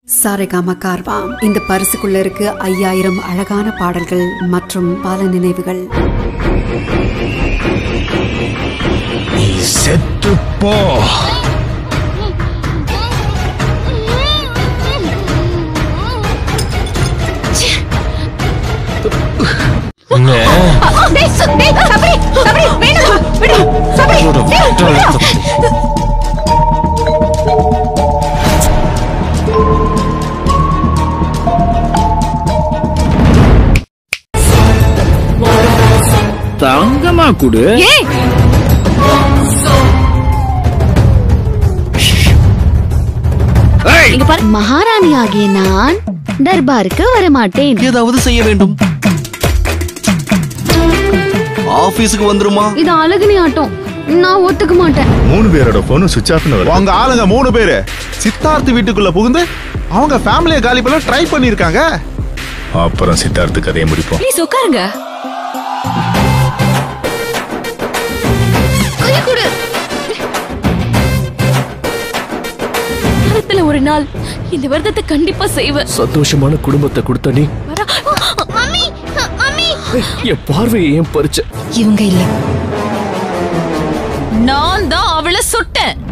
சாரேகாமா கார்வா இந்த பரிசுக்குள்ள இருக்கு ஐயாயிரம் அழகான பாடல்கள் மற்றும் பல நினைவுகள் நீ செத்து போ டேய், சு- டேய், சபரி, சபரி, வேண்டாம், விடு, சபரி, டேய், விடுடா. தங்கமா குடு ஏய், ஏய், இங்க பாரு. மகாராணி ஆகிய நான் தர்பாருக்கு வரமாட்டேன் ஏதாவது செய்ய வேண்டும் ஆபீஸுக்கு வந்துருமா இது அழகினி ஆட்டம் நான் ஒத்துக்க மாட்டேன் மூணு பேரோட போனும் சுவிச் ஆஃப்னு வருது உங்க ஆளுங்க மூணு பேரு சித்தார்த் வீட்டுக்குள்ள புகுந்து அவங்க ஃபேமிலியை காலி பண்ண ட்ரை பண்ணிருக்காங்க அப்புறம் சித்தார்த்து கதையை முடிப்போம் ப்ளீஸ் உட்காருங்க கொடு வாரத்துல ஒரு நாள் இந்த விரதத்தை கண்டிப்பா செய்வேன் சந்தோஷமான குடும்பத்தை கொடுத்த நீ மம்மி மம்மி என் பார்வையை ஏன் பறிச்ச இவங்க இல்ல நான் தான் அவளை சுட்டேன்